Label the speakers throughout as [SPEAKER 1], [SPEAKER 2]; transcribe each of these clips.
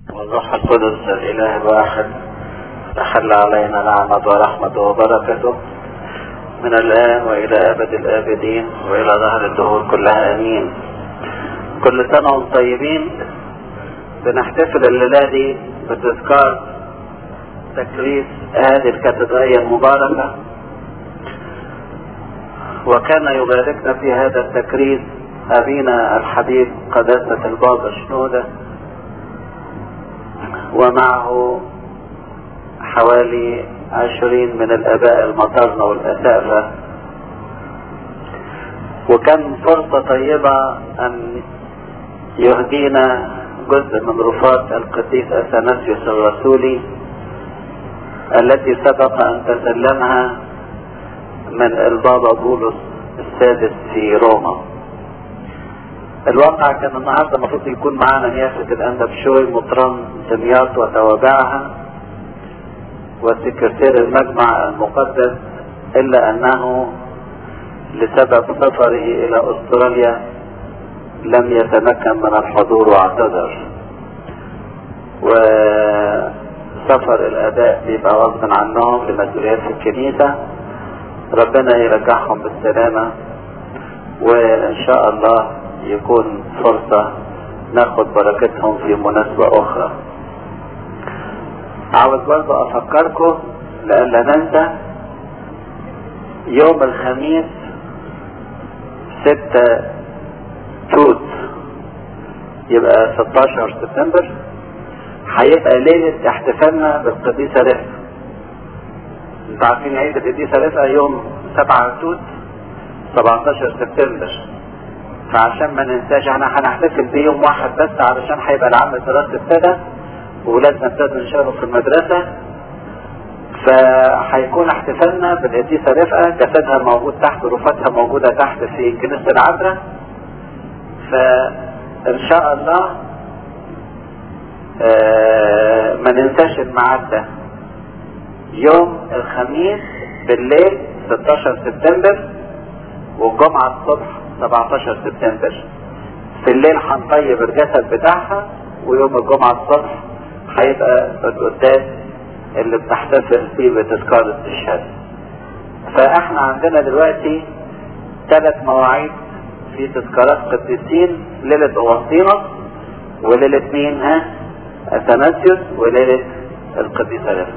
[SPEAKER 1] والروح القدس الإله الواحد تحل علينا نعمة ورحمة وبركته من الآن وإلى أبد الآبدين وإلى ظهر الدهور كلها آمين كل سنة وانتم طيبين بنحتفل الليلة دي بتذكار تكريس هذه الكاتدرائية المباركة وكان يباركنا في هذا التكريس أبينا الحبيب قداسة البابا شنودة ومعه حوالي عشرين من الآباء المطارنة والأساتذة وكان فرصة طيبة أن يهدينا جزء من رفات القديس أثناسيوس الرسولي التي سبق أن تسلمها من البابا بولس السادس في روما الواقع كان النهارده المفروض يكون معانا نيافة الأندب شوي مطران دمياط وتوابعها وسكرتير المجمع المقدس إلا أنه لسبب سفره إلى أستراليا لم يتمكن من الحضور واعتذر وسفر الآباء بيبقى غصب عنهم لمسؤوليات في الكنيسة ربنا يرجعهم بالسلامة وإن شاء الله يكون فرصة ناخد بركتهم في مناسبة أخرى عاوز برضه أفكركم لألا ننسى يوم الخميس ستة توت يبقى 16 سبتمبر هيبقى ليلة احتفالنا بالقديسة رفقة انتوا عارفين عيد القديسة رفقة يوم 7 توت 17 سبتمبر فعشان ما ننساش احنا هنحتفل بيه يوم واحد بس علشان هيبقى العام الدراسي ابتدى وولادنا ابتدوا ينشغلوا في المدرسة فهيكون احتفالنا بالقديسة رفقة جسدها موجود تحت رفاتها موجودة تحت في كنيسة العذراء فإن شاء الله اه ما ننساش الميعاد ده يوم الخميس بالليل 16 سبتمبر والجمعة الصبح 17 سبتمبر في الليل هنطيب الجسد بتاعها ويوم الجمعة الصبح هيبقى القداس اللي بنحتفل فيه بتذكار الاستشهاد فاحنا عندنا دلوقتي ثلاث مواعيد في تذكارات قديسين ليلة أوسطينوس وليلة مين ها أثناسيوس وليلة القديسة رفا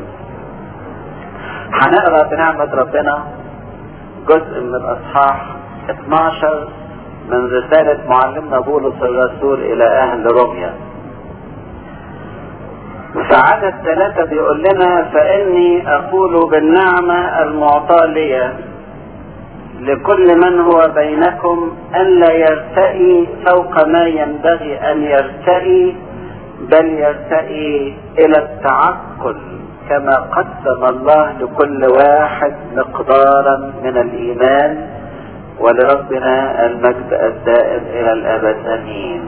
[SPEAKER 1] هنقرا بنعمة ربنا جزء من الأصحاح 12 من رسالة معلمنا بولس الرسول إلى أهل روميا فعدد ثلاثة بيقول لنا فإني أقول بالنعمة المعطاة لي لكل من هو بينكم ألا يرتئي فوق ما ينبغي أن يرتئي بل يرتئي إلى التعقل كما قسم الله لكل واحد مقدارا من الإيمان ولربنا المجد الدائم إلى الأبد أمين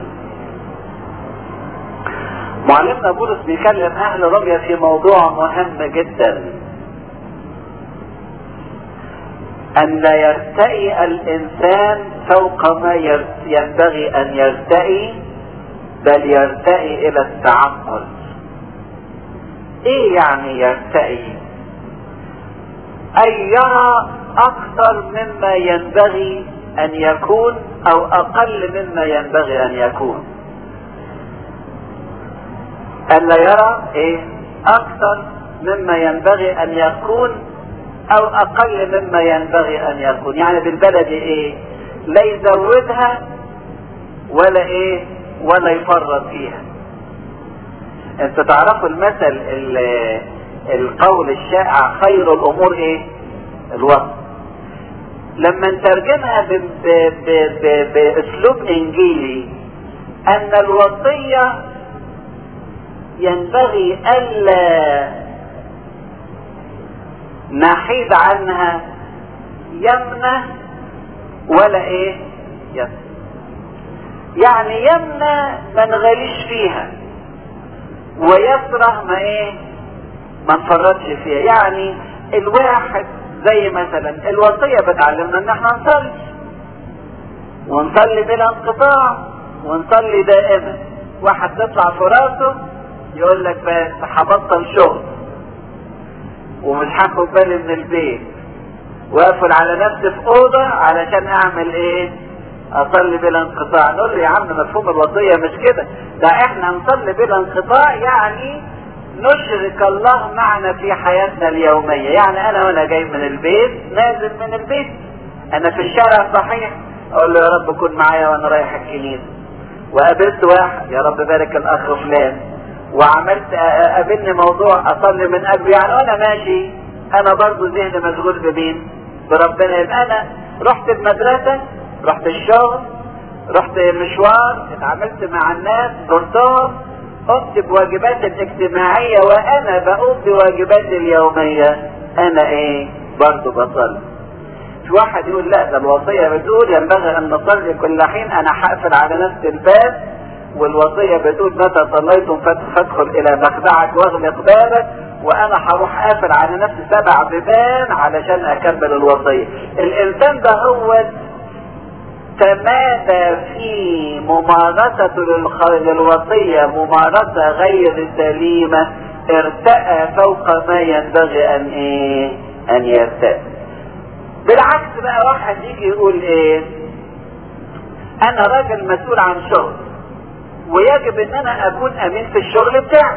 [SPEAKER 1] معلمنا بولس بيكلم اهل روميا في موضوع مهم جدا ان لا يرتئي الانسان فوق ما ينبغي ان يرتئي بل يرتئي الى التعقل ايه يعني يرتئي اي يرى اكثر مما ينبغي ان يكون او اقل مما ينبغي ان يكون ألا يرى إيه أكثر مما ينبغي أن يكون أو أقل مما ينبغي أن يكون يعني بالبلد إيه لا يزودها ولا إيه ولا يفرط فيها انتوا تعرفوا المثل القول الشائع خير الأمور إيه الوقت لما نترجمها بأسلوب إنجيلي أن الوصية ينبغي ألا نحيد عنها يمنى ولا ايه يسر يعني يمنى ما نغاليش فيها ويسره ما ايه ما نفرطش فيها يعني الواحد زي مثلا الوصية بتعلمنا ان احنا نصلي ونصلي بلا انقطاع ونصلي دائما واحد تطلع في راسه يقول لك بس هبطل شغل ومش هاخد بالي من البيت واقفل على نفسي في اوضه علشان اعمل ايه اصلي بلا انقطاع نقول له يا عم مفهوم الوصيه مش كده ده احنا نصلي بلا انقطاع يعني نشرك الله معنا في حياتنا اليوميه يعني انا وانا جاي من البيت نازل من البيت انا في الشارع صحيح اقول له يا رب كن معايا وانا رايح الكنيسه وقابلت واحد يا رب بارك الاخ فلان وعملت قابلني موضوع اصلي من قلبي يعني وانا ماشي انا برضو ذهني مشغول بمين بربنا يبقى انا رحت المدرسة رحت الشغل رحت مشوار اتعاملت مع الناس زرتهم قمت بواجباتي الاجتماعية وانا بقوم بواجباتي اليومية انا ايه برضو بصلي في واحد يقول لا ده الوصية بتقول ينبغي ان نصلي كل حين انا هقفل على نفسي الباب والوصية بتقول متى صليتم فادخل الى مخدعك واغلق بابك وانا هروح قافل على نفسي سبع بيبان علشان اكمل الوصية الانسان ده هو تمادى في ممارسة للوصية ممارسة غير سليمة ارتأى فوق ما ينبغي ان ايه ان يرتأى بالعكس بقى واحد يجي يقول ايه انا راجل مسؤول عن شغل ويجب ان انا اكون امين في الشغل بتاعي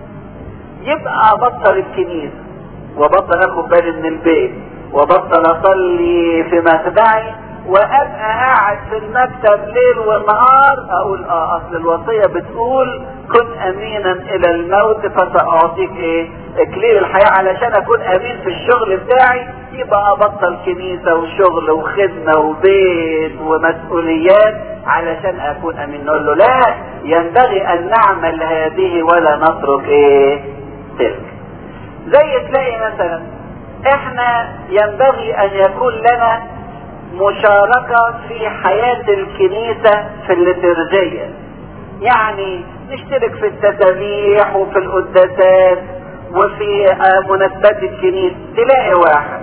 [SPEAKER 1] يبقى ابطل الكنيسة وبطل اخد بالي من البيت وبطل اصلي في مخدعي وابقى قاعد في المكتب ليل ونهار اقول اه اصل الوصية بتقول كن امينا الى الموت فساعطيك ايه اكليل الحياة علشان اكون امين في الشغل بتاعي يبقى ابطل كنيسة وشغل وخدمة وبيت ومسؤوليات علشان اكون امين نقول له لا ينبغي ان نعمل هذه ولا نترك ايه تلك زي تلاقي مثلا احنا ينبغي ان يكون لنا مشاركة في حياة الكنيسة في الليترجية يعني نشترك في التسابيح وفي القداسات وفي مناسبات الكنيسة تلاقي واحد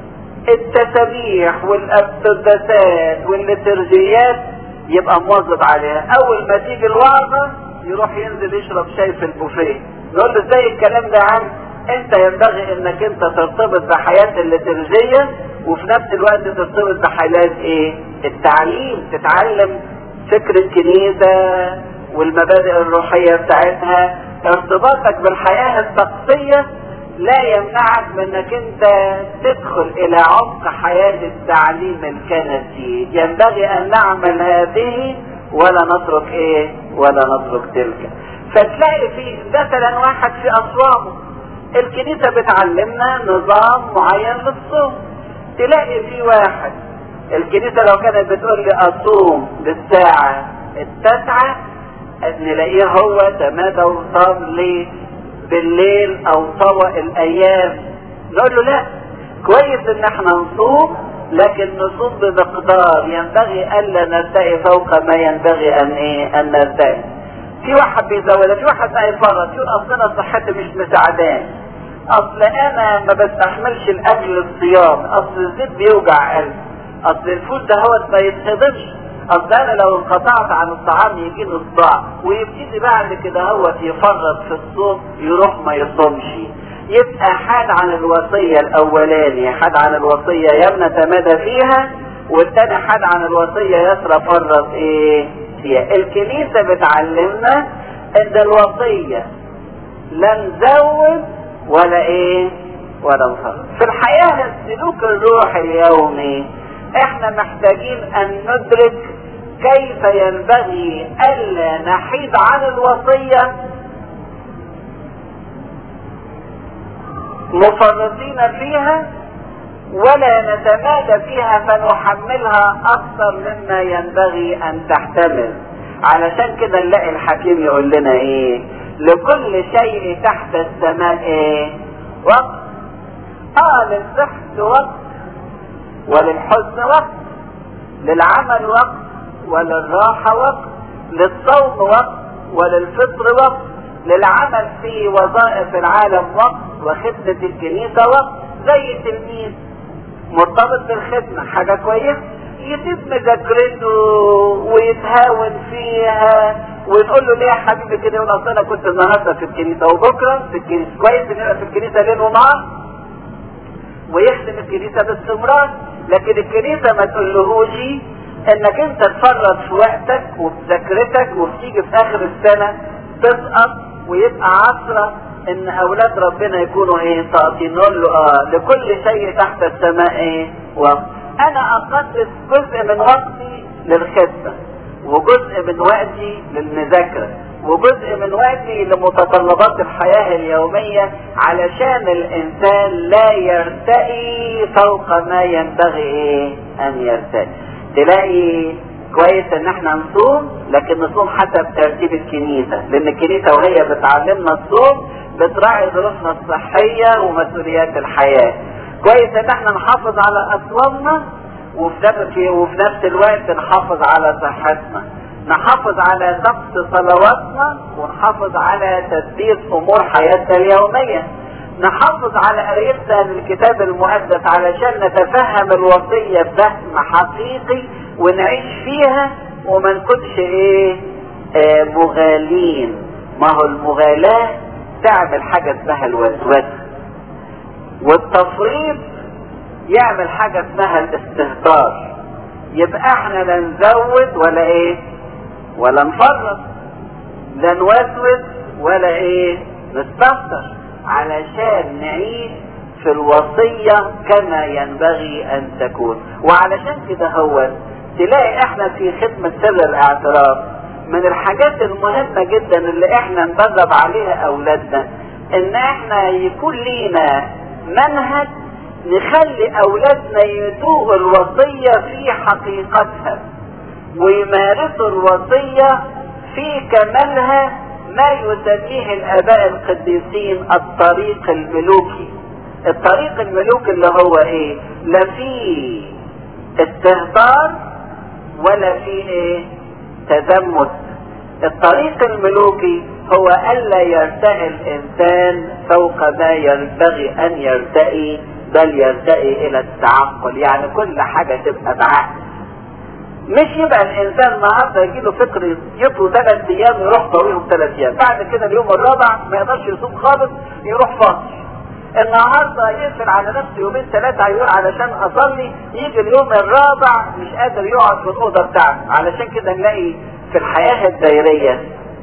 [SPEAKER 1] التسابيح والقداسات والليترجيات يبقى مواظب عليها اول ما تيجي الوعظة يروح ينزل يشرب شاي في البوفيه نقول له ازاي الكلام ده يا عم انت ينبغي انك انت ترتبط بحياة الليترجية وفي نفس الوقت ترتبط بحياة ايه التعليم تتعلم فكر الكنيسة والمبادئ الروحية بتاعتها ارتباطك بالحياة الشخصية لا يمنعك من انك انت تدخل الى عمق حياة التعليم الكنسي ينبغي ان نعمل هذه ولا نترك ايه ولا نترك تلك فتلاقي في مثلا واحد في اصوامه الكنيسة بتعلمنا نظام معين للصوم تلاقي في واحد الكنيسة لو كانت بتقول لي اصوم بالساعة التاسعة نلاقيه هو تمادى وصام ليه بالليل او طوى الايام نقول له لا كويس ان احنا نصوم لكن نصوم بمقدار ينبغي الا نرتقي فوق ما ينبغي ان ايه ان نرتقي في واحد بيزودها في واحد بقى يفرط يقول اصل انا صحتي مش مساعداني اصل انا ما بستحملش الاكل الصيام اصل الزيت بيوجع قلبي اصل الفول ده هو ما يتهضمش اصل انا لو انقطعت عن الطعام يجيني صداع ويبتدي بعد كده هو يفرط في الصوم يروح ما يصومش يبقى حاد عن الوصية الاولاني حاد عن الوصية يمنى تمادى فيها والتاني حاد عن الوصية يسرى فرط ايه فيها الكنيسة بتعلمنا ان الوصية لا نزود ولا ايه ولا نفرط في الحياة السلوك الروحي اليومي احنا محتاجين ان ندرك كيف ينبغي الا نحيد عن الوصية مفرطين فيها ولا نتمادى فيها فنحملها اكثر مما ينبغي ان تحتمل علشان كده نلاقي الحكيم يقول لنا ايه لكل شيء تحت السماء ايه وقت اه للزحف وقت وللحزن وقت للعمل وقت وللراحة وقت للصوم وقت وللفطر وقت للعمل في وظائف العالم وقت وخدمة الكنيسة وقت زي تلميذ مرتبط بالخدمة حاجة كويسة يتم مذاكرته ويتهاون فيها ونقول له ليه يا حبيبي كده يقول اصل انا كنت النهارده في الكنيسه وبكره في الكنيسه كويس ان انا في الكنيسه ليل ونهار ويخدم الكنيسه باستمرار لكن الكنيسه ما تقولهوش انك انت تفرط في وقتك وفي ذاكرتك وتيجي في اخر السنه تسقط ويبقى عصره ان اولاد ربنا يكونوا ايه ساقطين نقول له اه لكل شيء تحت السماء ايه وقت انا اقدس جزء من وقتي للخدمه وجزء من وقتي للمذاكره وجزء من وقتي لمتطلبات الحياه اليوميه علشان الانسان لا يرتقي فوق ما ينبغي ايه ان يرتقي تلاقي كويس ان احنا نصوم لكن نصوم حسب ترتيب الكنيسة لان الكنيسة وهي بتعلمنا الصوم بتراعي ظروفنا الصحية ومسؤوليات الحياة كويس ان احنا نحافظ على اصوامنا وفي نفس وفي نفس الوقت نحافظ على صحتنا نحافظ على ضبط صلواتنا ونحافظ على تدبير امور حياتنا اليوميه نحافظ على قرايتنا للكتاب المقدس علشان نتفهم الوصية بفهم حقيقي ونعيش فيها وما نكونش ايه آه مغالين ما هو المغالاة تعمل حاجة اسمها الوسوسة والتفريط يعمل حاجة اسمها الاستهتار يبقى احنا لا نزود ولا ايه ولا نفرط لا نوسوس ولا ايه نستهتر علشان نعيش في الوصية كما ينبغي ان تكون وعلشان كده هو تلاقي احنا في خدمة سر الاعتراف من الحاجات المهمة جدا اللي احنا ندرب عليها اولادنا ان احنا يكون لينا منهج نخلي اولادنا يدوقوا الوصية في حقيقتها ويمارسوا الوصية في كمالها ما يسميه الاباء القديسين الطريق الملوكي الطريق الملوكي اللي هو ايه لا فيه استهتار ولا فيه ايه تزمت الطريق الملوكي هو الا يرتقي الانسان فوق ما ينبغي ان يرتقي بل يرتقي الى التعقل يعني كل حاجة تبقى بعقل مش يبقى الانسان النهارده يجي له فكر يطلب ثلاث ايام يروح طويهم ثلاث ايام بعد كده اليوم الرابع ما يقدرش يصوم خالص يروح فاطر النهارده يقفل على نفسه يومين ثلاثه يقول علشان اصلي يجي اليوم الرابع مش قادر يقعد في الاوضه بتاعته علشان كده نلاقي في الحياه الدائريه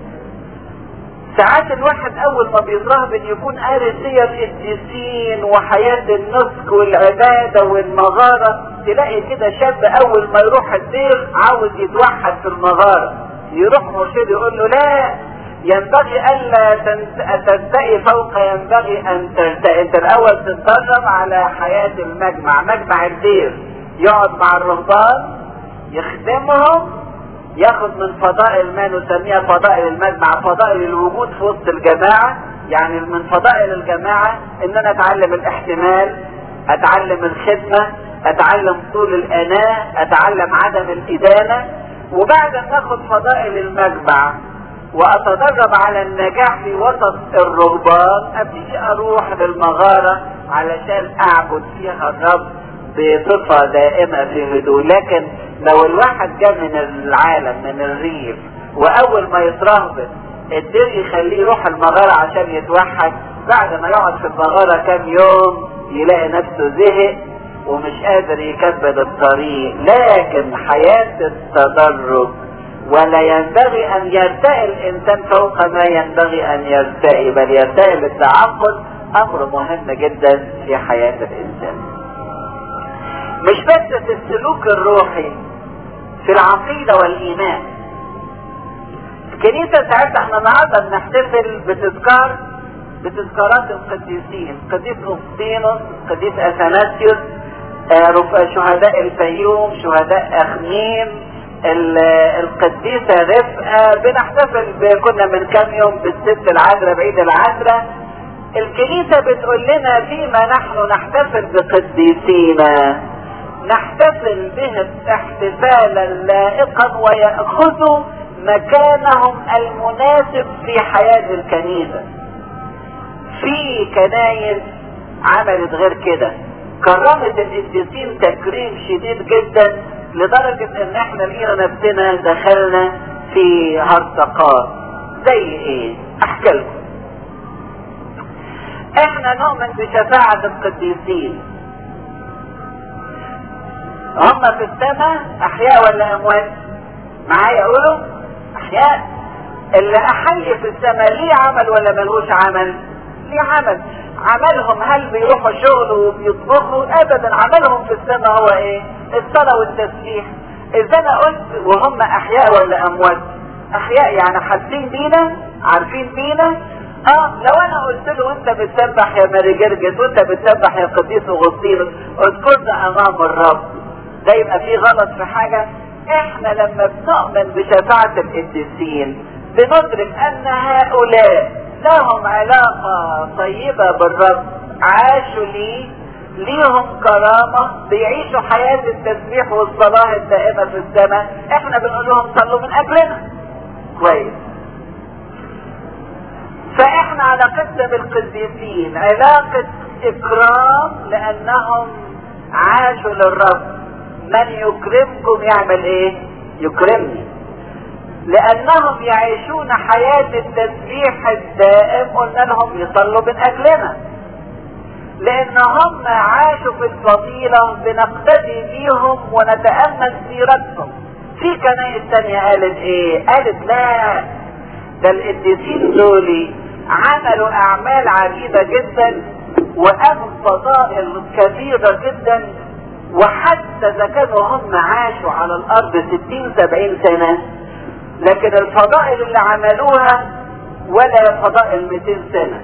[SPEAKER 1] ساعات الواحد اول ما بيترهبن يكون قاري سير القديسين وحياة النسك والعبادة والمغارة تلاقي كده شاب اول ما يروح الدير عاوز يتوحد في المغارة يروح مرشد يقول له لا ينبغي الا ترتقي فوق ينبغي ان ترتقي انت الاول تتدرب على حياة المجمع مجمع الدير يقعد مع الرهبان يخدمهم ياخد من فضائل ما نسميها فضائل المجمع فضائل الوجود في وسط الجماعة يعني من فضائل الجماعة ان انا اتعلم الاحتمال اتعلم الخدمة اتعلم طول الاناة اتعلم عدم الادانة وبعد ما اخد فضائل المجمع واتدرب على النجاح في وسط الرهبان ابتدي اروح للمغارة علشان اعبد فيها الرب بصفة دائمة في هدوء لكن لو الواحد جاء من العالم من الريف واول ما يترهبط الدير يخليه يروح المغارة عشان يتوحد بعد ما يقعد في المغارة كام يوم يلاقي نفسه زهق ومش قادر يكمل الطريق لكن حياة التدرج ولا ينبغي ان يرتقي الانسان فوق ما ينبغي ان يرتقي بل يرتقي بالتعقل امر مهم جدا في حياة الانسان مش بس في السلوك الروحي في العقيدة والإيمان الكنيسة ساعتها احنا النهارده بنحتفل بتذكار بتذكارات القديسين قديس أغسطينوس قديس أثناسيوس آه شهداء الفيوم شهداء أخميم القديسة رفقة بنحتفل كنا من كام يوم بالست العذراء بعيد العذراء الكنيسة بتقول لنا فيما نحن نحتفل بقديسينا نحتفل بهم احتفالا لائقا ويأخذوا مكانهم المناسب في حياة الكنيسة في كنايس عملت غير كده كرمت القديسين تكريم شديد جدا لدرجة ان احنا لقينا نفسنا دخلنا في هرطقات زي ايه احكي لكم احنا نؤمن بشفاعة القديسين هم في السماء احياء ولا اموات معايا اقولوا احياء اللي احي في السماء ليه عمل ولا ملوش عمل ليه عمل عملهم هل بيروحوا شغل وبيطبخوا ابدا عملهم في السماء هو ايه الصلاة والتسبيح اذا انا قلت وهم احياء ولا اموات احياء يعني حاسين بينا عارفين بينا اه لو انا قلت له وانت بتسبح يا ماري جرجس وانت بتسبح يا قديس اغسطين اذكرنا امام الرب ده يبقى في غلط في حاجة احنا لما بنؤمن بشفاعة القديسين بندرك ان هؤلاء لهم علاقة طيبة بالرب عاشوا ليه ليهم كرامة بيعيشوا حياة التسبيح والصلاة الدائمة في السماء احنا بنقول لهم صلوا من اجلنا كويس فاحنا علاقتنا بالقديسين علاقة اكرام لانهم عاشوا للرب من يكرمكم يعمل ايه يكرمني لانهم يعيشون حياة التسبيح الدائم قلنا لهم يصلوا من اجلنا لان هم عاشوا في الفضيلة بنقتدي بيهم ونتأمل سيرتهم في كنائس تانية قالت ايه قالت لا ده القديسين دول عملوا اعمال عجيبة جدا وقاموا فضائل كبيرة جدا وحتى اذا كانوا هم عاشوا على الارض ستين سبعين سنة لكن الفضائل اللي عملوها ولا فضائل 200 سنة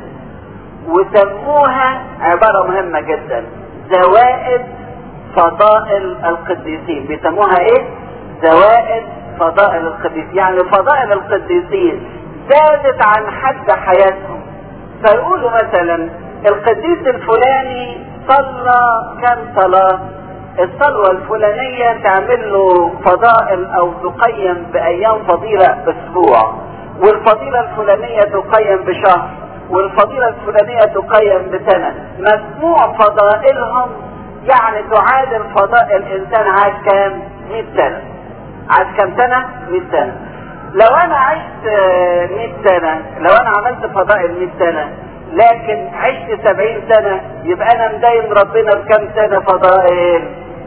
[SPEAKER 1] وسموها عبارة مهمة جدا زوائد فضائل القديسين بيسموها ايه زوائد فضائل القديسين يعني فضائل القديسين زادت عن حد حياتهم فيقولوا مثلا القديس الفلاني صلى كم صلاة الصلوة الفلانية تعمل له فضائل او تقيم بايام فضيلة اسبوع والفضيلة الفلانية تقيم بشهر والفضيلة الفلانية تقيم بسنة مجموع فضائلهم يعني تعادل فضائل انسان عاش كام 100 سنة عاش كام سنة 100 سنة لو انا عشت 100 سنة لو انا عملت فضائل 100 سنة لكن عشت 70 سنة يبقى انا مدايم ربنا بكم سنة فضائل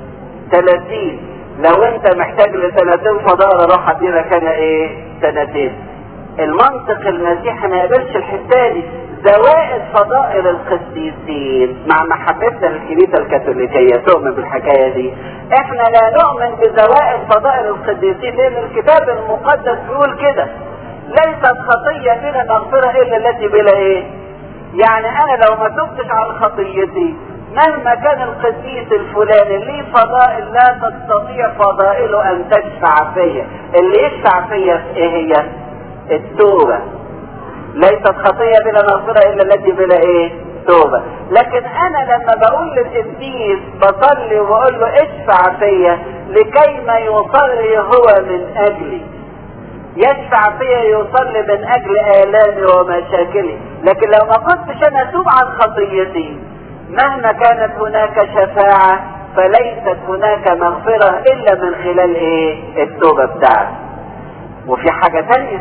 [SPEAKER 1] 30 لو انت محتاج لسنتين فضائل راح اديلك انا ايه سنتين المنطق المسيحي ما يقبلش الحته دي زوائد فضائل القديسين مع محبتنا للكنيسه الكاثوليكيه تؤمن بالحكايه دي احنا لا نؤمن بزوائد فضائل القديسين لان الكتاب المقدس بيقول كده ليست خطيه بلا مغفره الا التي بلا ايه يعني انا لو ما تبتش عن خطيتي مهما كان القديس الفلاني ليه فضائل لا تستطيع فضائله ان تشفع فيا اللي يشفع فيا في ايه هي التوبة ليست خطية بلا مغفرة الا التي بلا ايه توبة لكن انا لما بقول للقديس بصلي وبقول له اشفع فيا لكي ما يصلي هو من اجلي يشفع فيا يصلي من اجل الامي ومشاكلي لكن لو ما كنتش انا اتوب عن خطيتي مهما كانت هناك شفاعة فليست هناك مغفرة الا من خلال ايه التوبة بتاعتي وفي حاجة تانية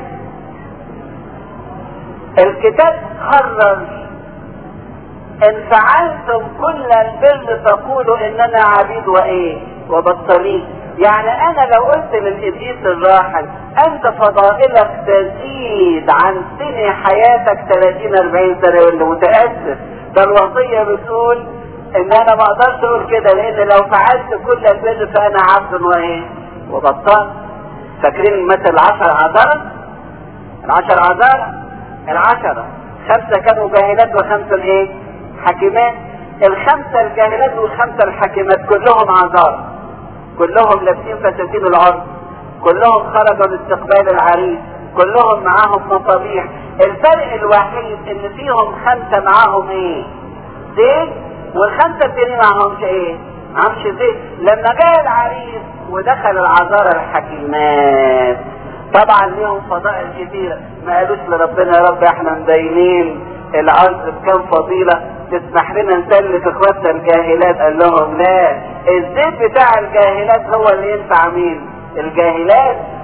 [SPEAKER 1] الكتاب قرر ان فعلتم كل البر فقولوا اننا عبيد وايه وبطلين يعني انا لو قلت للقديس الراحل انت فضائلك تزيد عن سن حياتك 30 40 سنه يقول له متاسف ده الوصيه بتقول ان انا ما اقدرش اقول كده لان لو فعلت كل البر فانا عبد وايه وبطال فاكرين مثل عشر عذارة العشر عذارة العشرة خمسة كانوا جاهلات وخمسة ايه حكيمات الخمسة الجاهلات والخمسة الحكيمات كلهم عذارة كلهم لابسين فساتين العرض كلهم خرجوا لاستقبال العريس كلهم معاهم مصابيح الفرق الوحيد ان فيهم خمسة معاهم ايه زيت والخمسة التانيين معاهمش ايه معاهمش زيت لما جاء العريس ودخل العذارى الحكيمات طبعا ليهم فضائل كتيرة ما قالوش لربنا يا رب احنا مدينين العرض بكام فضيلة تسمح لنا نسلك اخواتنا الجاهلات قال لهم لا الزيت بتاع الجاهلات هو اللي ينفع مين الجاهلات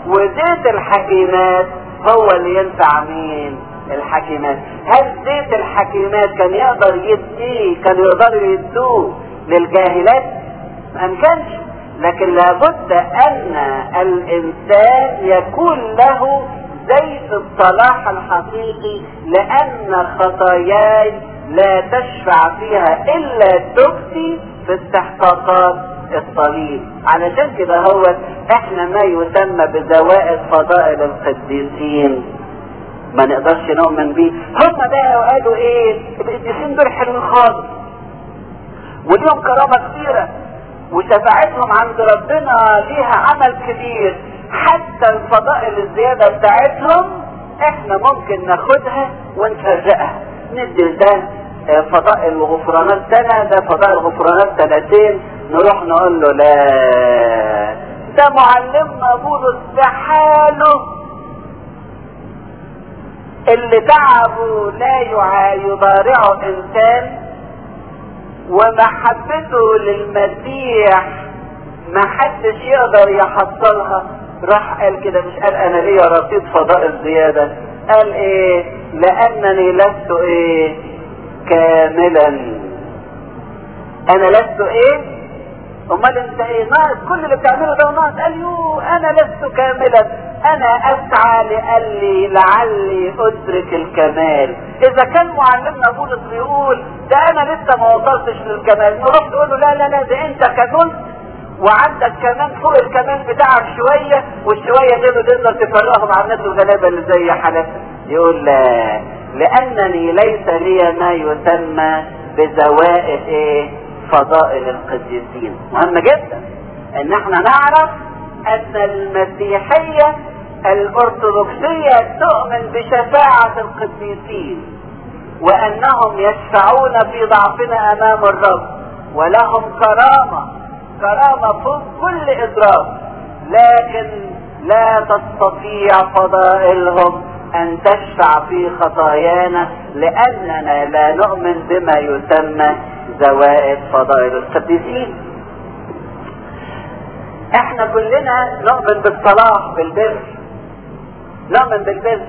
[SPEAKER 1] وزيت الحكيمات هو اللي ينفع مين الحكيمات هل زيت الحكيمات كان يقدر يديه كان يقدر يدوه للجاهلات ما كانش لكن لابد ان الانسان يكون له زيت الصلاح الحقيقي لان خطاياي لا تشفع فيها الا توبتي في استحقاقات الصليب علشان كده هو احنا ما يسمى بزوائد فضائل القديسين ما نقدرش نؤمن بيه هم بقى قالوا ايه القديسين دول حلوين خالص وليهم كرامه كبيره وشفاعتهم عند ربنا ليها عمل كبير حتى الفضائل الزياده بتاعتهم احنا ممكن ناخدها ونفرقها ندي ده فضائل غفرانات سنه ده فضائل غفرانات سنتين نروح نقول له لا ده معلمنا بولس بحاله اللي تعبه لا يضارعه انسان ومحبته للمسيح ما حدش يقدر يحصلها راح قال كده مش قال انا ليا رصيد فضائل زيادة قال ايه لانني لست ايه كاملا انا لست ايه امال انت ايه ناقص كل اللي بتعمله ده ناقص قال يو انا لست كاملا انا اسعى لألي لعلي ادرك الكمال اذا كان معلمنا بولس بيقول ده انا لسه ما وصلتش للكمال نروح نقول له لا لا لا ده انت كملت وعندك كمان فوق الكمال بتاعك شوية والشوية دول تقدر تفرقهم عن الناس الغلابة اللي زي حالتنا يقول لا لانني ليس لي ما يسمى بزوائد ايه فضائل القديسين مهم جدا ان احنا نعرف ان المسيحية الارثوذكسية تؤمن بشفاعة القديسين وانهم يشفعون في ضعفنا امام الرب ولهم كرامة كرامة فوق كل ادراك لكن لا تستطيع فضائلهم ان تشفع في خطايانا لاننا لا نؤمن بما يسمى زوائد فضائل القديسين احنا كلنا نؤمن بالصلاح بالبر نؤمن بالبر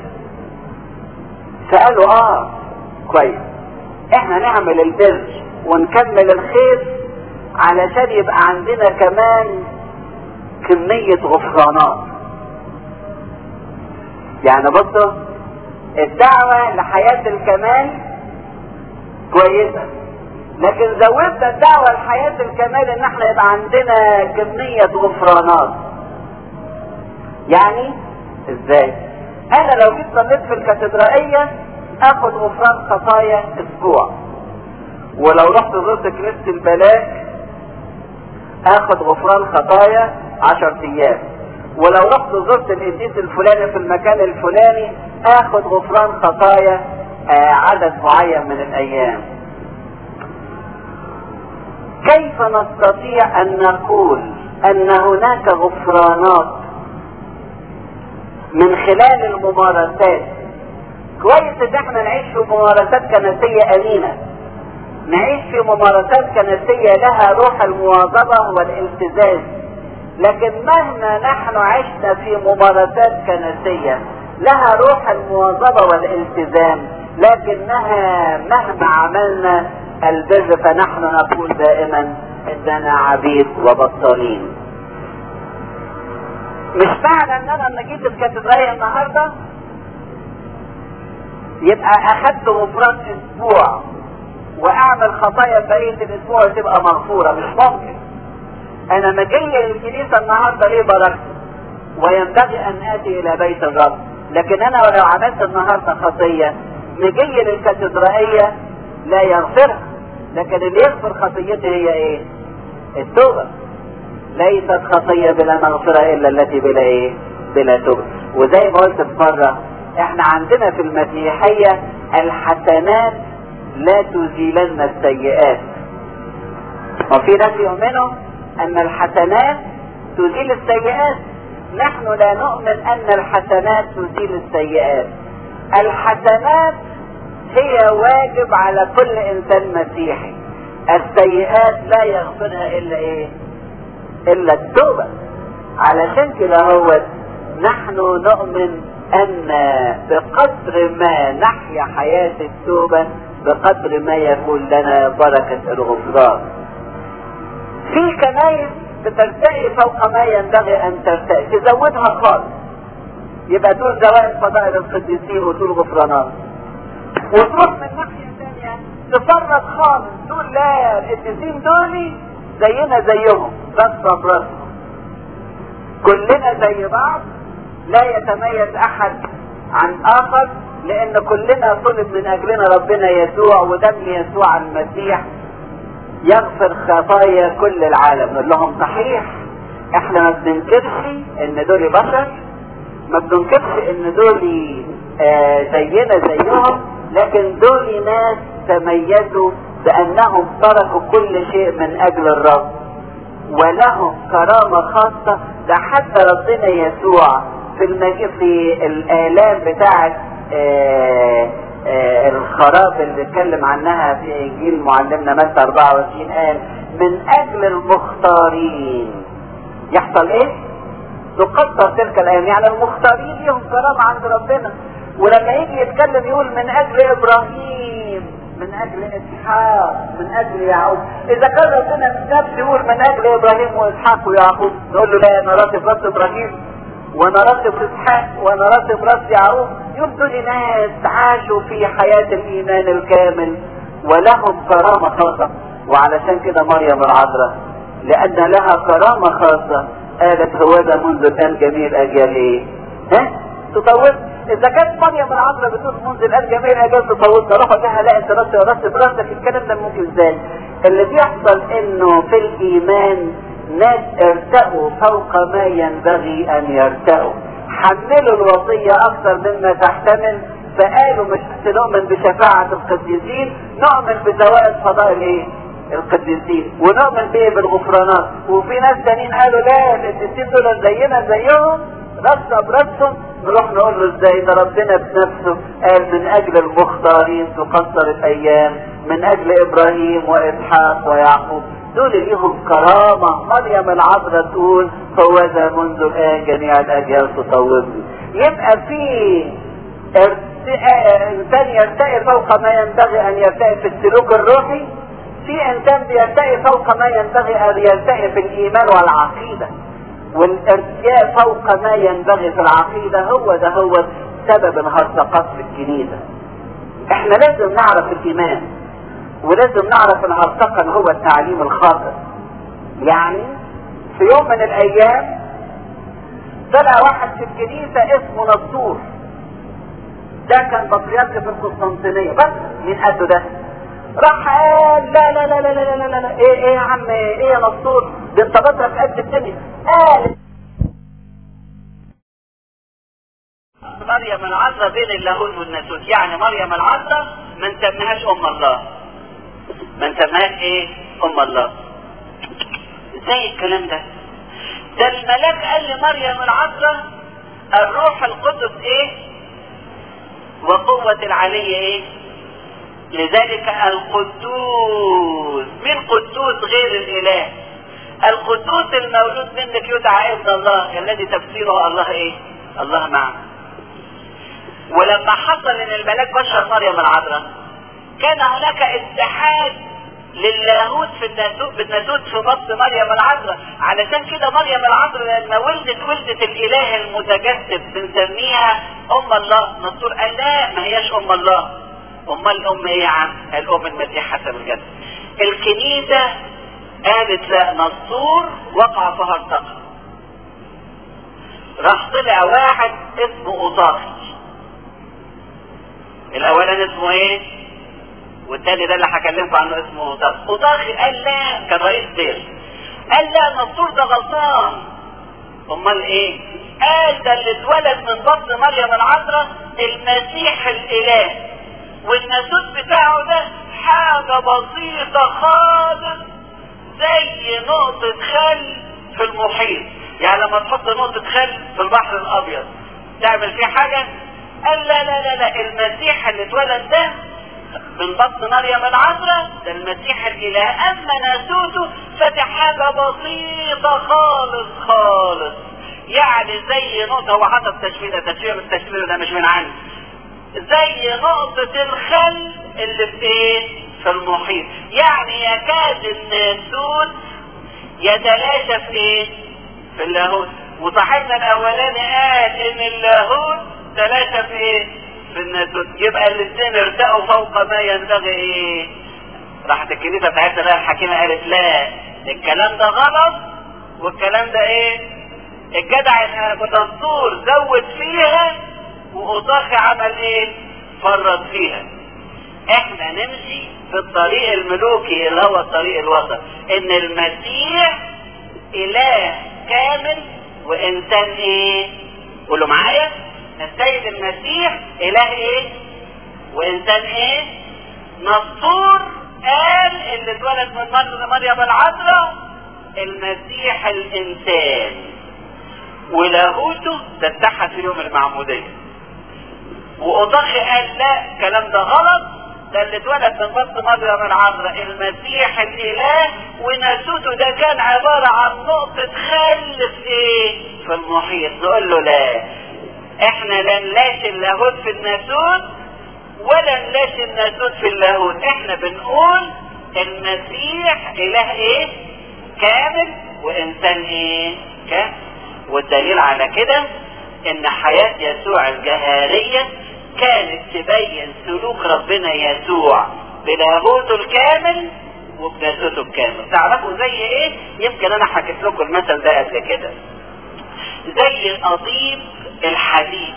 [SPEAKER 1] سألوا اه كويس احنا نعمل البر ونكمل الخير علشان يبقى عندنا كمان كمية غفرانات يعني بصوا الدعوة لحياة الكمال كويسة لكن زودنا الدعوة لحياة الكمال ان احنا يبقى عندنا كمية غفرانات يعني ازاي انا لو جيت صليت في الكاتدرائية اخد غفران خطايا اسبوع ولو رحت زرت كنيسة البلاك اخد غفران خطايا عشر ايام ولو رحت زرت القديس الفلاني في المكان الفلاني اخد غفران خطايا آه عدد معين من الايام كيف نستطيع ان نقول ان هناك غفرانات من خلال الممارسات كويس ان احنا نعيش في ممارسات كنسية امينة نعيش في ممارسات كنسية لها روح المواظبة والالتزام لكن مهما نحن عشنا في ممارسات كنسية لها روح المواظبة والالتزام لكنها مهما عملنا البر فنحن نقول دائما اننا عبيد وبطالين مش معنى ان انا لما جيت الكاتدرائية النهاردة يبقى اخدت غفران اسبوع واعمل خطايا بقية الاسبوع تبقى مغفورة مش ممكن انا ما جاي للكنيسة النهاردة ليه بركته وينبغي ان اتي الى بيت الرب لكن انا لو عملت النهاردة خطية مجي للكاتدرائية لا يغفرها لكن اللي يغفر خطيتي هي ايه التوبة ليست خطية بلا مغفرة الا التي بلا ايه بلا توبة وزي ما قلت في مرة احنا عندنا في المسيحية الحسنات لا تزيلن السيئات وفي ناس يؤمنوا ان الحسنات تزيل السيئات نحن لا نؤمن ان الحسنات تزيل السيئات الحسنات هي واجب على كل انسان مسيحي السيئات لا يغفرها الا ايه الا التوبة علشان كده هو نحن نؤمن ان بقدر ما نحيا حياة التوبة بقدر ما يكون لنا بركة الغفران في كنايس بترتقي فوق ما ينبغي ان ترتقي تزودها خالص يبقى دول زوائد فضائل القديسين ودول غفرانات وتروح من ناحية ثانية تفرط خالص تقول لا القديسين دول زينا زيهم راسنا براسنا كلنا زي بعض لا يتميز احد عن اخر لان كلنا طلب من اجلنا ربنا يسوع ودم يسوع المسيح يغفر خطايا كل العالم نقول لهم صحيح احنا ما بننكرش ان دول بشر ما بننكرش ان دول آه زينا زيهم لكن دول ناس تميزوا بانهم تركوا كل شيء من اجل الرب ولهم كرامة خاصة ده حتى ربنا يسوع في المجيء في الآلام بتاعة آه آه الخراب اللي اتكلم عنها في انجيل معلمنا متى 24 قال من اجل المختارين يحصل ايه؟ تقدر تلك الايام يعني المختارين ليهم كرامة عند ربنا ولما يجي يتكلم يقول من اجل ابراهيم من اجل اسحاق من اجل يعقوب اذا كان ربنا نفسه يقول من اجل ابراهيم واسحاق ويعقوب نقول له لا انا راتب راس ابراهيم وانا راتب اسحاق وانا راتب راس يعقوب يوم دول ناس عاشوا في حياة الايمان الكامل ولهم كرامة خاصة وعلشان كده مريم العذراء لان لها كرامة خاصة قالت هو ده منذ الان جميل اجيال ايه ها تطول اذا كانت مريم العذراء بتقول منذ الان جميل اجيال تطولنا روح لها لا انت راسي وراسي براسك الكلام ده ممكن ازاي اللي بيحصل انه في الايمان ناس ارتقوا فوق ما ينبغي ان يرتقوا حملوا الوصية اكثر مما تحتمل فقالوا مش نؤمن بشفاعة القديسين نؤمن بزوائد فضائل ايه القديسين ونؤمن بايه بالغفرانات وفي ناس تانيين قالوا لا القديسين دول زينا زيهم راسنا براسهم نروح نقول له ازاي ده ربنا بنفسه قال من اجل المختارين تقصر الايام من اجل ابراهيم واسحاق ويعقوب دول ليهم كرامة مريم العذراء تقول فوذا منذ الآن جميع الأجيال تطوبني يبقى في انسان يرتقي فوق ما ينبغي ان يرتقي في السلوك الروحي في انسان بيرتقي فوق ما ينبغي ان يرتقي في الايمان والعقيدة والارتقاء فوق ما ينبغي في العقيدة هو ده هو سبب الهرطقات في الكنيسة احنا لازم نعرف الايمان ولازم نعرف الهرطقة هو التعليم الخاطئ يعني في يوم من الايام طلع واحد في الكنيسة اسمه نصور ده كان بطريرك في القسطنطينية بس مين قده ده راح قال لا لا لا لا لا لا لا, لا. ايه ايه يا عم ايه يا نصور ده انت بطرك قد الدنيا قال مريم العذراء بين اللاهوت والناسوت يعني مريم العذراء ما نسميهاش ام الله ما نسميهاش ايه ام الله ازاي الكلام ده ده الملاك قال لمريم العذراء الروح القدس ايه وقوة العلي ايه لذلك القدوس من قدوس غير الاله القدوس المولود منك يدعى ابن الله الذي تفسيره الله ايه الله معه ولما حصل ان الملاك بشر مريم العذراء كان هناك اتحاد للاهوت في الناسوت بالناسوت في بطن مريم العذراء علشان كده مريم العذراء لما ولدت ولدت الاله المتجسد بنسميها ام الله نصور قال لا ما هياش ام الله امال الام ايه يا عم الام المسيح حسب الجسد الكنيسه قالت لا نصور وقع في هرطقه راح طلع واحد اسمه اوطاخي الاولاني اسمه ايه والتاني ده اللي هكلمكم عنه اسمه اوطاخي اوطاخي قال لا كان رئيس دير قال لا نصور ده غلطان امال ايه قال ده اللي اتولد من بطن مريم العذراء المسيح الاله والناسوت بتاعه ده حاجة بسيطة خالص زي نقطة خل في المحيط يعني لما تحط نقطة خل في البحر الابيض تعمل فيه حاجة قال لا لا لا لا المسيح اللي اتولد ده من بطن مريم العذراء ده المسيح الاله اما ناسوته فدي حاجة بسيطة خالص خالص يعني زي نقطة هو حاطط تشبيه ده تشبيه التشبيه ده مش من عندي زي نقطة الخل اللي في ايه في المحيط يعني يكاد الناسوت يتلاشى في ايه في اللاهوت وصاحبنا الاولاني قال ان اللاهوت تلاشى في ايه في الناسوت يبقى الاثنين ارتقوا فوق ما ينبغي ايه راحت الكنيسه بتاعتنا بقى الحكيمه قالت لا الكلام ده غلط والكلام ده ايه الجدع الدستور زود فيها واوطاخي عمل ايه فرط فيها احنا نمشي في الطريق الملوكي اللي هو الطريق الوسط ان المسيح اله كامل وانسان ايه قولوا معايا السيد المسيح اله ايه وانسان ايه نصور قال اللي اتولد من مريم مريم العذراء المسيح الانسان ولاهوته ده اتحد في يوم المعموديه واضخي قال لا الكلام ده غلط ده اللي اتولد من بطن مريم العذراء المسيح الاله وناسوته ده كان عباره عن نقطه خل في ايه في المحيط نقول له لا احنا لا نلاشي اللاهوت في الناسوت ولا نلاشي الناسوت في اللاهوت احنا بنقول المسيح اله ايه كامل وانسان ايه كامل والدليل على كده ان حياة يسوع الجهارية كانت تبين سلوك ربنا يسوع بلاهوته الكامل وبناسوته الكامل تعرفوا زي ايه يمكن انا حكيت لكم المثل ده قبل كده زي قضيب الحديد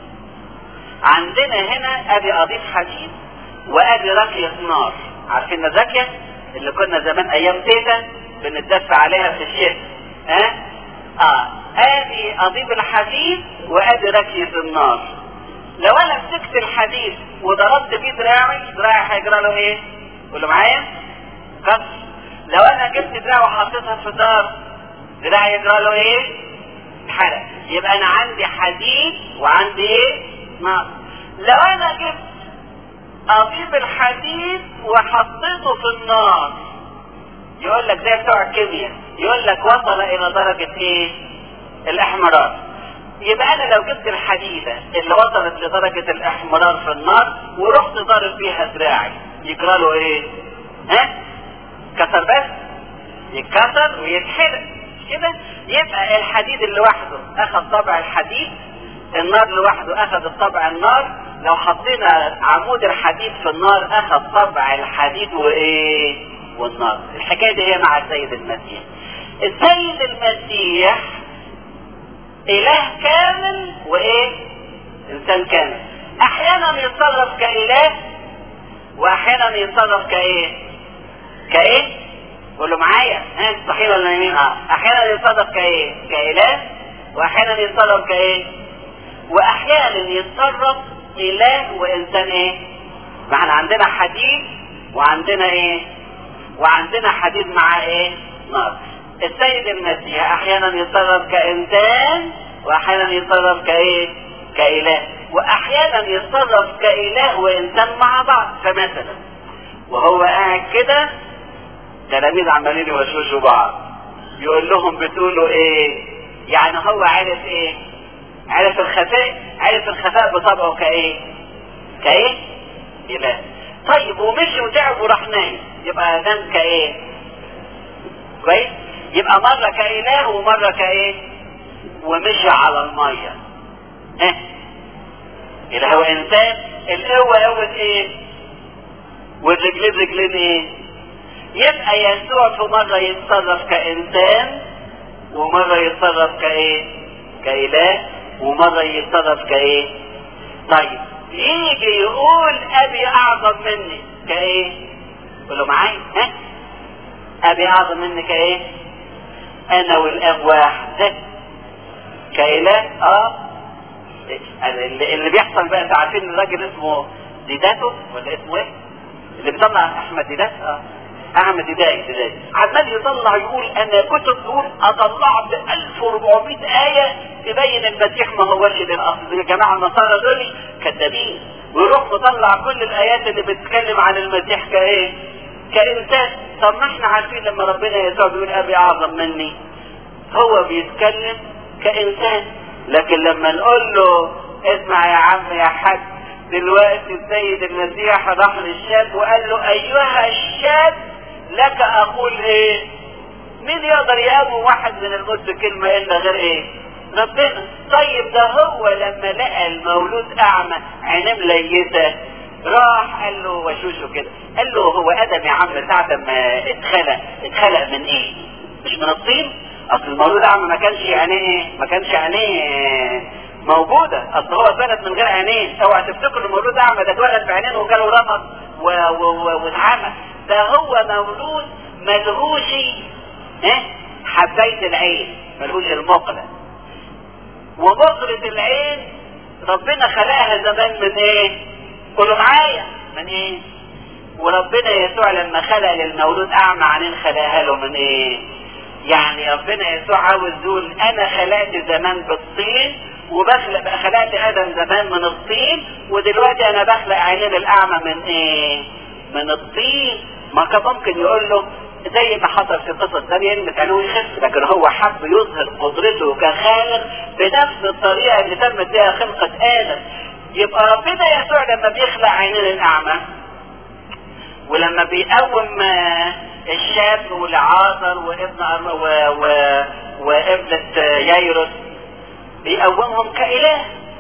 [SPEAKER 1] عندنا هنا ادي قضيب حديد وادي راكية نار عارفين الراكية اللي كنا زمان ايام تيتا بنتدفع عليها في الشتاء ها اه ادي قضيب الحديد وادي راكية النار لو انا مسكت الحديد وضربت بيه دراعي دراعي هيجرى له ايه قولوا معايا كسر لو انا جبت دراعي وحطيتها في النار دراعي يجرى له ايه حرق يبقى انا عندي حديد وعندي ايه نار لو انا جبت قضيب الحديد وحطيته في النار يقول لك زي بتوع الكيمياء يقول لك وصل الى درجة ايه الاحمرار يبقى انا لو جبت الحديدة اللي وصلت لدرجة الاحمرار في النار ورحت ضارب بيها دراعي يجرى له ايه ها كسر بس يتكسر ويتحرق كده يبقى الحديد اللي لوحده اخذ طبع الحديد النار لوحده اخذ الطبع النار لو حطينا عمود الحديد في النار اخذ طبع الحديد وايه والنار الحكايه دي هي مع السيد المسيح السيد المسيح اله كامل وايه انسان كامل احيانا يتصرف كاله واحيانا يتصرف كايه كايه قولوا معايا ها صحيح ولا يمين اه احيانا يتصرف كايه كاله واحيانا يتصرف كايه واحيانا يتصرف اله وانسان ايه ما احنا عندنا حديد وعندنا ايه وعندنا حديد مع ايه نار السيد المسيح احيانا يتصرف كانسان واحيانا يتصرف كايه كاله واحيانا يتصرف كاله وانسان مع بعض فمثلا وهو قاعد كده تلاميذ عمالين يوشوشوا بعض يقول لهم بتقولوا ايه يعني هو عارف ايه عارف الخفاء عارف الخفاء بطبعه كايه كايه اله طيب ومشي وتعب وراح نايم يبقى نام كايه كويس يبقى مرة كإله ومرة كإيه ومشي على المية ها إله هو إنسان القوة قوة إيه والرجلين رجلين إيه يبقى يسوع في مرة يتصرف كإنسان ومرة يتصرف كإيه كإله ومرة يتصرف كإيه طيب يجي يقول أبي أعظم مني كإيه قولوا معايا ها أبي أعظم مني كإيه انا والاب واحد كإله اه اللي, اللي بيحصل بقى انتوا عارفين الراجل اسمه ديداتو ولا اسمه ايه؟ اللي بيطلع احمد ديدات اه احمد ديداي ديداي عمال يطلع يقول انا كتب تقول اطلع ب 1400 ايه تبين المسيح ما هوش للاصل الجماعه النصارى دول كذابين ويروح مطلع كل الايات اللي بتتكلم عن المسيح كايه؟ كإنسان طب ما احنا عارفين لما ربنا يسوع بيقول أبي أعظم مني هو بيتكلم كانسان لكن لما نقول له اسمع يا عم يا حاج دلوقتي السيد المسيح راح للشاب وقال له ايها الشاب لك اقول ايه مين يقدر يقوم واحد من الموت بكلمة الا غير ايه ربنا طيب ده هو لما لقى المولود اعمى عينيه مليته راح قال له وشوشه كده قال له هو ادم يا عم ساعة ما اتخلق اتخلق من ايه مش من الطين اصل المولود اعمى ما كانش عينيه ايه ما كانش عينيه موجودة اصل هو اتولد من غير عينين اوعى تفتكر المولود اعمى ده اتولد بعينين وجاله رمض واتعمى ده هو مولود ملهوش اه حباية العين ملهوش المقلة ومقلة العين ربنا خلقها زمان من ايه قولوا معايا من ايه وربنا يسوع لما خلق للمولود اعمى عينين خلقها له من ايه يعني ربنا يسوع عاوز يقول انا خلقت زمان بالطين وبخلق خلقت ادم زمان من الطين ودلوقتي انا بخلق عينين الاعمى من ايه من الطين ما كان ممكن يقول له زي ما حصل في قصة دانيال كانوا يخف لكن هو حب يظهر قدرته كخالق بنفس الطريقة اللي تمت بها خلقة آدم يبقى ربنا يسوع لما بيخلق عينين الأعمى ولما بيقوم الشاب والعاصر وابن و... و... وابنة ييروس بيقومهم كإله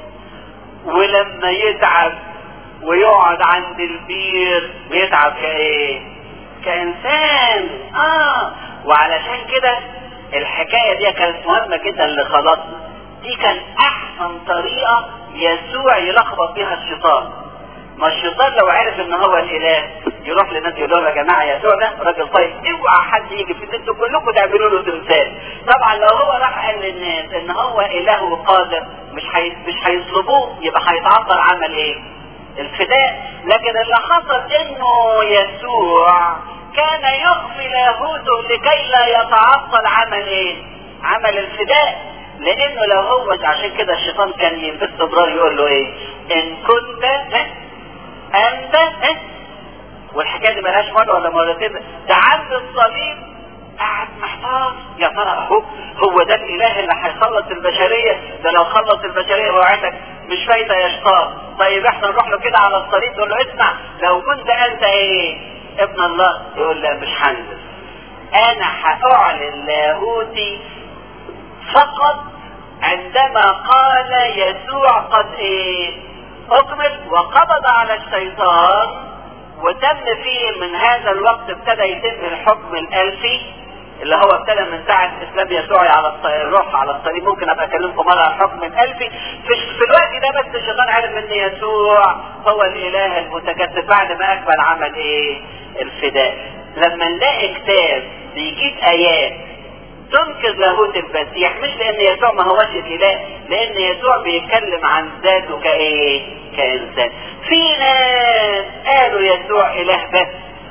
[SPEAKER 1] ولما يتعب ويقعد عند البير بيتعب كايه كإنسان اه وعلشان كده الحكاية دي كانت مهمة جدا لخلاصنا دي كان احسن طريقة يسوع يلخبط بيها الشيطان ما الشيطان لو عرف ان هو الاله يروح للناس يقول لهم يا جماعه يسوع ده راجل طيب اوعى حد يجي في انتوا كلكم تعملوا له تمثال طبعا لو هو راح قال للناس ان هو اله وقادر مش حي... مش هيصلبوه يبقى هيتعطل عمل ايه؟ الفداء لكن اللي حصل انه يسوع كان يخفي لاهوته لكي لا يتعطل عمل ايه؟ عمل الفداء لانه لو هو عشان كده الشيطان كان باستمرار يقول له ايه؟ ان كنت انت والحكايه دي ملهاش مره ولا مرتين ده عند الصليب قاعد محتار يا ترى اهو هو ده الاله اللي هيخلص البشريه ده لو خلص البشريه وعدك مش فايده يا شيطان طيب احنا نروح له كده على الصليب نقول له اسمع لو كنت انت ايه ابن الله يقول لا مش هنزل انا هاعلن لاهوتي فقط عندما قال يسوع قد ايه اكمل وقبض على الشيطان وتم فيه من هذا الوقت ابتدى يتم الحكم الالفي اللي هو ابتدى من ساعة اسلام يسوع على الروح على الصليب ممكن ابقى اكلمكم مرة عن الحكم الالفي في, في الوقت ده بس الشيطان عرف ان يسوع هو الاله المتجسد بعد ما اكمل عمل ايه الفداء لما نلاقي كتاب بيجيب ايات تنقذ لاهوت المسيح مش لان يسوع ما هوش الاله لان يسوع بيتكلم عن ذاته كايه كانسان في ناس قالوا يسوع اله بس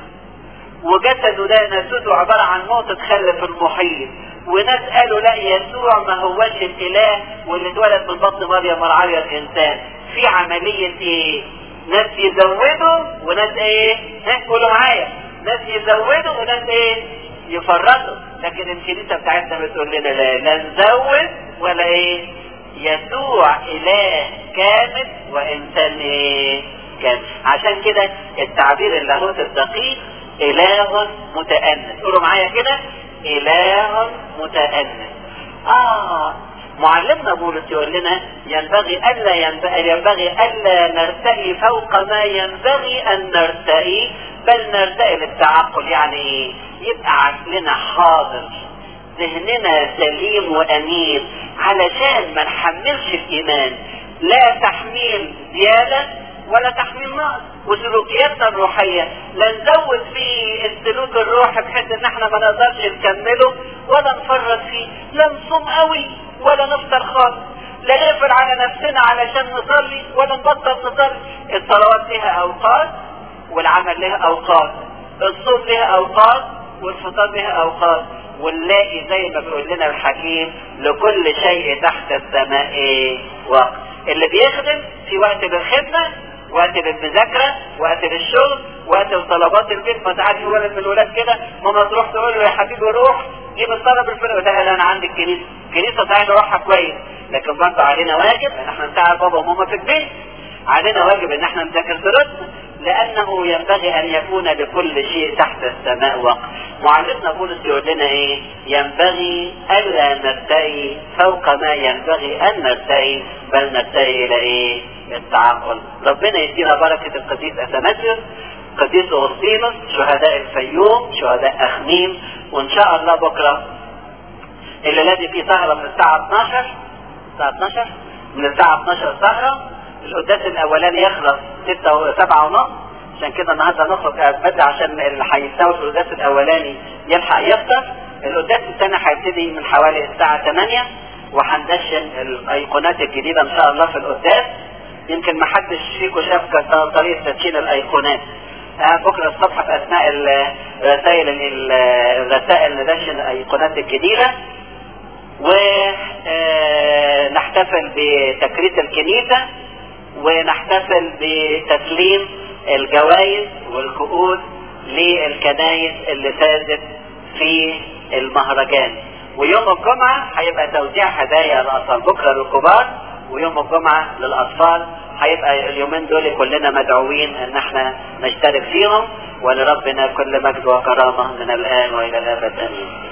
[SPEAKER 1] وجسده ده نسوته عبارة عن نقطة خل في المحيط وناس قالوا لا يسوع ما هوش الاله واللي اتولد من بطن مريم مرعاية الانسان في عملية ايه ناس يزودوا وناس ايه ها قولوا معايا ناس يزودوا وناس ايه يفرطوا لكن الكنيسة بتاعتنا بتقول لنا لا لا نزود ولا ايه يسوع اله كامل وانسان ايه كامل عشان كده التعبير اللاهوت الدقيق اله متأنس قولوا معايا كده اله متأنس اه معلمنا بولس يقول لنا ينبغي الا ينبغي, ينبغي الا نرتقي فوق ما ينبغي ان نرتقي بل نرتقي للتعقل يعني ايه يبقى عقلنا حاضر ذهننا سليم وامين علشان ما نحملش الايمان لا تحميل زياده ولا تحميل نقص وسلوكياتنا الروحيه لا نزود في السلوك الروحي بحيث ان احنا ما نقدرش نكمله ولا نفرط فيه لا نصوم قوي ولا نفطر خالص لا نقفل على نفسنا علشان نصلي ولا نبطل نصلي الصلوات لها اوقات والعمل لها اوقات الصوم لها اوقات والفطار لها اوقات ونلاقي زي ما بيقول لنا الحكيم لكل شيء تحت السماء ايه وقت اللي بيخدم في وقت للخدمه وقت للمذاكرة وقت للشغل وقت لطلبات البيت ما تعرفش ولد من الولاد كده ماما تروح تقول له يا حبيبي روح جيب الطلب الفلاني ده انا عندي الكنيسة
[SPEAKER 2] الكنيسه صحيح روحها كويس لكن برضه علينا واجب ان احنا نساعد بابا وماما في البيت علينا واجب ان احنا نذاكر سيرتنا لانه ينبغي ان يكون لكل شيء تحت السماء وقت معلمنا بولس يقول لنا ايه ينبغي الا نرتقي فوق ما ينبغي ان نرتقي بل نرتقي الى ايه التعقل ربنا يدينا بركة القديس اثناسيوس قديس اغسطينوس شهداء الفيوم شهداء اخميم وان شاء الله بكره الليله دي في سهره من الساعه 12 الساعه 12 من الساعه 12 سهره القداس الاولاني يخلص 6 و 7 ونص عشان كده النهارده نخرج بدري عشان اللي هيستوي في القداس الاولاني يلحق يفطر القداس الثاني هيبتدي من حوالي الساعه 8 وهندشن الايقونات الجديده ان شاء الله في القداس يمكن ما حدش فيكم شاف طريقه تدشين الايقونات آه بكره الصبح في اثناء الرسائل الرسائل ندشن الايقونات الجديده ونحتفل بتكريس الكنيسه ونحتفل بتسليم الجوائز والكؤوس للكنايس اللي فازت في المهرجان ويوم الجمعة هيبقى توزيع هدايا للأطفال بكرة للكبار ويوم الجمعة للأطفال هيبقى اليومين دول كلنا مدعوين ان احنا نشترك فيهم ولربنا كل مجد وكرامة من الآن وإلى الأبد آمين